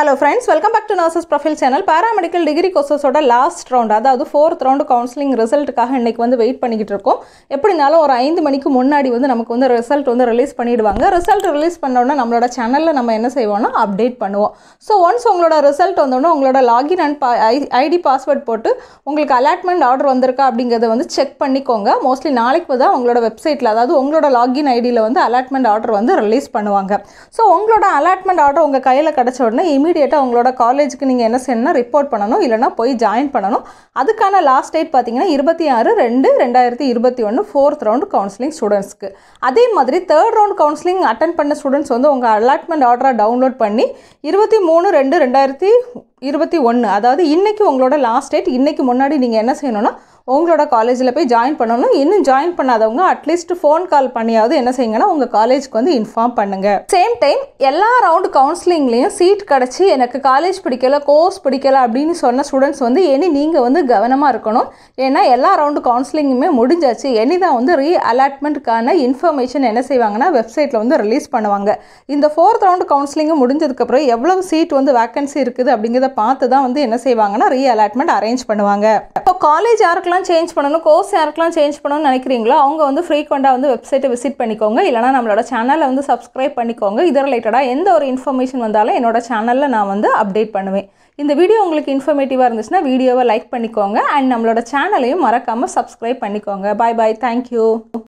hello friends welcome back to nurses profile channel paramedical degree கோர்சஸோட last round அதாவது fourth round counselling ரிசல்ட்டுக்காக இன்னைக்கு வந்து வெயிட் பண்ணிக்கிட்டு இருக்கோம் எப்படினாலும் ஒரு ஐந்து மணிக்கு முன்னாடி வந்து நமக்கு வந்து ரிசல்ட் வந்து ரிலீஸ் பண்ணிடுவாங்க ரிசல்ட் ரிலீஸ் பண்ணோன்னா நம்மளோட சேனலில் நம்ம என்ன செய்வோம்னா அப்டேட் பண்ணுவோம் ஸோ ஒன்ஸ் உங்களோட ரிசல்ட் வந்தோடனே உங்களோட லாகின் அண்ட் ஐடி பாஸ்வேர்ட் போட்டு உங்களுக்கு அலாட்மெண்ட் ஆர்டர் வந்திருக்கா அப்படிங்கிறத வந்து செக் பண்ணிக்கோங்க மோஸ்ட்லி நாளைக்கு தான் உங்களோட வெப்சைட்டில் அதாவது உங்களோட லாகின் ஐடியில் வந்து அலாட்மெண்ட் ஆர்டர் வந்து ரிலீஸ் பண்ணுவாங்க ஸோ உங்களோட அலாட்மெண்ட் ஆர்டர் உங்கள் கையில் கிடச்ச உடனே இமீடியட்டாக உங்களோட காலேஜுக்கு நீங்கள் என்ன செய்யணும்னா ரிப்போர்ட் பண்ணணும் இல்லைனா போய் ஜாயின் பண்ணணும் அதுக்கான லாஸ்ட் டேட் பார்த்தீங்கன்னா இருபத்தி ஆறு ரெண்டு ரெண்டாயிரத்தி இருபத்தி ஒன்று ஃபோர்த் ரவுண்டு கவுன்சிலிங் ஸ்டூடெண்ட்ஸ்க்கு அதே மாதிரி தேர்ட் ரவுண்ட் கவுன்சிலிங் அட்டன் பண்ண ஸ்டூடெண்ட்ஸ் வந்து உங்கள் அலாட்மெண்ட் ஆர்டரை டவுன்லோட் பண்ணி இருபத்தி மூணு ரெண்டு ரெண்டாயிரத்தி இருபத்தி ஒன்று அதாவது இன்றைக்கி உங்களோட லாஸ்ட் டேட் இன்றைக்கி முன்னாடி நீங்கள் என்ன செய்யணும்னா உங்களோட காலேஜில் போய் ஜாயின் பண்ணணும் இன்னும் ஜாயின் பண்ணாதவங்க அட்லீஸ்ட் ஃபோன் கால் பண்ணியாவது என்ன செய்யுங்கன்னா உங்கள் காலேஜ்க்கு வந்து இன்ஃபார்ம் பண்ணுங்கள் சேம் டைம் எல்லா ரவுண்டு கவுன்சிலிங்லேயும் சீட் கிடச்சி எனக்கு காலேஜ் பிடிக்கல கோர்ஸ் பிடிக்கல அப்படின்னு சொன்ன ஸ்டூடெண்ட்ஸ் வந்து இனி நீங்கள் வந்து கவனமாக இருக்கணும் ஏன்னா எல்லா ரவுண்டு கவுன்சிலிங்குமே முடிஞ்சாச்சு இனி தான் வந்து ரீ அலாட்மெண்ட்டுக்கான இன்ஃபர்மேஷன் என்ன செய்வாங்கன்னா வெப்சைட்டில் வந்து ரிலீஸ் பண்ணுவாங்க இந்த ஃபோர்த் ரவுண்டு கவுன்சிலிங்கும் முடிஞ்சதுக்கப்புறம் எவ்வளவு சீட் வந்து வேக்கன்சி இருக்குது அப்படிங்கிறத பார்த்து தான் வந்து என்ன செய்வாங்கன்னா ரீ அலாட்மெண்ட் அரேஞ்ச் பண்ணுவாங்க இப்போ காலேஜ் யாருக்கெல்லாம் சேஞ்ச் பண்ணணும் கோர்ஸ் யாருக்கெல்லாம் சேஞ்ச் பண்ணணும்னு நினைக்கிறீங்களோ அவங்க வந்து ஃப்ரீக்வெண்ட்டாக வந்து வெப்சைட்டை விசிட் பண்ணிக்கோங்க இல்லைனா நம்மளோட சேனலை வந்து சப்ஸ்கிரைப் பண்ணிக்கோங்க இது ரிலேட்டடாக எந்த ஒரு இன்ஃபர்மேஷன் வந்தாலும் என்னோட சேனலில் நான் வந்து அப்டேட் பண்ணுவேன் இந்த வீடியோ உங்களுக்கு இன்ஃபர்மேட்டிவாக இருந்துச்சுன்னா வீடியோவை லைக் பண்ணிக்கோங்க அண்ட் நம்மளோட சேனலையும் மறக்காமல் சப்ஸ்கிரைப் பண்ணிக்கோங்க பாய் பாய் தேங்க்யூ